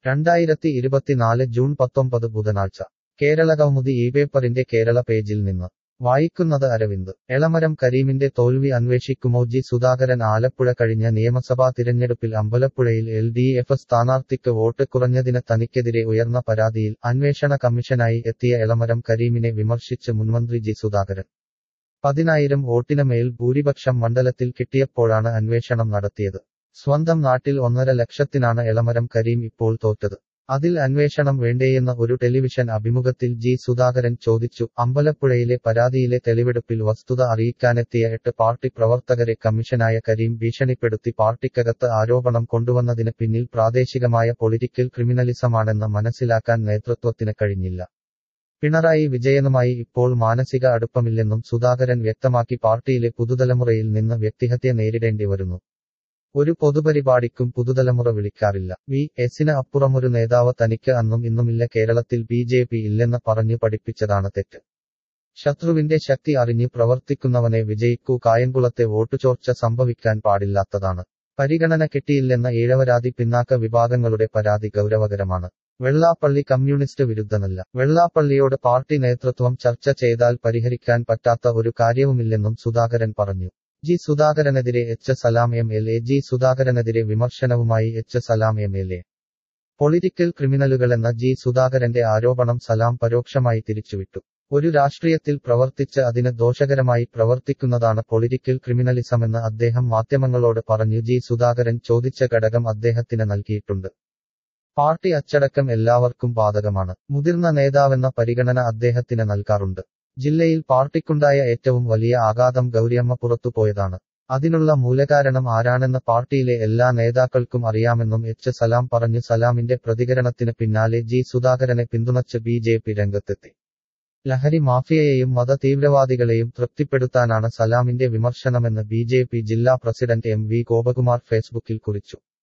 രണ്ടായിരത്തി ഇരുപത്തിനാല് ജൂൺ പത്തൊമ്പത് ബുധനാഴ്ച കേരള കൗമുദി ഈ പേപ്പറിന്റെ കേരള പേജിൽ നിന്ന് വായിക്കുന്നത് അരവിന്ദ് എളമരം കരീമിന്റെ തോൽവി അന്വേഷിക്കുമോ ജി സുധാകരൻ ആലപ്പുഴ കഴിഞ്ഞ നിയമസഭാ തിരഞ്ഞെടുപ്പിൽ അമ്പലപ്പുഴയിൽ എൽ ഡി എഫ് സ്ഥാനാർത്ഥിക്ക് വോട്ട് കുറഞ്ഞതിന് തനിക്കെതിരെ ഉയർന്ന പരാതിയിൽ അന്വേഷണ കമ്മീഷനായി എത്തിയ എളമരം കരീമിനെ വിമർശിച്ച് മുൻമന്ത്രി ജി സുധാകരൻ പതിനായിരം വോട്ടിന് മേൽ ഭൂരിപക്ഷം മണ്ഡലത്തിൽ കിട്ടിയപ്പോഴാണ് അന്വേഷണം നടത്തിയത് സ്വന്തം നാട്ടിൽ ഒന്നര ലക്ഷത്തിനാണ് എളമരം കരീം ഇപ്പോൾ തോറ്റത് അതിൽ അന്വേഷണം വേണ്ടേയെന്ന ഒരു ടെലിവിഷൻ അഭിമുഖത്തിൽ ജി സുധാകരൻ ചോദിച്ചു അമ്പലപ്പുഴയിലെ പരാതിയിലെ തെളിവെടുപ്പിൽ വസ്തുത അറിയിക്കാനെത്തിയ എട്ട് പാർട്ടി പ്രവർത്തകരെ കമ്മീഷനായ കരീം ഭീഷണിപ്പെടുത്തി പാർട്ടിക്കകത്ത് ആരോപണം കൊണ്ടുവന്നതിന് പിന്നിൽ പ്രാദേശികമായ പൊളിറ്റിക്കൽ ക്രിമിനലിസമാണെന്ന് മനസ്സിലാക്കാൻ നേതൃത്വത്തിന് കഴിഞ്ഞില്ല പിണറായി വിജയനുമായി ഇപ്പോൾ മാനസിക അടുപ്പമില്ലെന്നും സുധാകരൻ വ്യക്തമാക്കി പാർട്ടിയിലെ പുതുതലമുറയിൽ നിന്ന് വ്യക്തിഹത്യ നേരിടേണ്ടി വരുന്നു ഒരു പൊതുപരിപാടിക്കും പുതുതലമുറ വിളിക്കാറില്ല വി എസിന് അപ്പുറമൊരു നേതാവ് തനിക്ക് അന്നും ഇന്നുമില്ല കേരളത്തിൽ ബി ജെ പി ഇല്ലെന്ന് പറഞ്ഞു പഠിപ്പിച്ചതാണ് തെറ്റ് ശത്രുവിന്റെ ശക്തി അറിഞ്ഞ് പ്രവർത്തിക്കുന്നവനെ വിജയിക്കൂ കായംകുളത്തെ വോട്ടുചോർച്ച സംഭവിക്കാൻ പാടില്ലാത്തതാണ് പരിഗണന കിട്ടിയില്ലെന്ന ഈഴവരാതി പിന്നാക്ക വിഭാഗങ്ങളുടെ പരാതി ഗൗരവകരമാണ് വെള്ളാപ്പള്ളി കമ്മ്യൂണിസ്റ്റ് വിരുദ്ധനല്ല വെള്ളാപ്പള്ളിയോട് പാർട്ടി നേതൃത്വം ചർച്ച ചെയ്താൽ പരിഹരിക്കാൻ പറ്റാത്ത ഒരു കാര്യവുമില്ലെന്നും സുധാകരൻ പറഞ്ഞു ജി സുധാകരനെതിരെ H Salam M L A G സുധാകരനെതിരെ വിമർശനവുമായി H Salam M L A political ക്രിമിനലുകളെന്ന ജി സുധാകരന്റെ ആരോപണം സലാം പരോക്ഷമായി തിരിച്ചുവിട്ടു ഒരു രാഷ്ട്രീയത്തിൽ പ്രവർത്തിച്ച് അതിന് ദോഷകരമായി പ്രവർത്തിക്കുന്നതാണ് പൊളിറ്റിക്കൽ ക്രിമിനലിസമെന്ന് അദ്ദേഹം മാധ്യമങ്ങളോട് പറഞ്ഞു ജി സുധാകരൻ ചോദിച്ച ഘടകം അദ്ദേഹത്തിന് നൽകിയിട്ടുണ്ട് പാർട്ടി അച്ചടക്കം എല്ലാവർക്കും ബാധകമാണ് മുതിർന്ന നേതാവെന്ന പരിഗണന അദ്ദേഹത്തിന് നൽകാറുണ്ട് ജില്ലയിൽ പാർട്ടിക്കുണ്ടായ ഏറ്റവും വലിയ ആഘാതം ഗൗരിയമ്മ പുറത്തുപോയതാണ് അതിനുള്ള മൂലകാരണം ആരാണെന്ന് പാർട്ടിയിലെ എല്ലാ നേതാക്കൾക്കും അറിയാമെന്നും എച്ച് സലാം പറഞ്ഞു സലാമിന്റെ പ്രതികരണത്തിന് പിന്നാലെ ജി സുധാകരനെ പിന്തുണച്ച് ബി ജെ പി രംഗത്തെത്തി ലഹരി മാഫിയയെയും മത തീവ്രവാദികളെയും തൃപ്തിപ്പെടുത്താനാണ് സലാമിന്റെ വിമർശനമെന്ന് ബി ജെ പി ജില്ലാ പ്രസിഡന്റ് എം വി ഗോപകുമാർ ഫേസ്ബുക്കിൽ കുറിച്ചു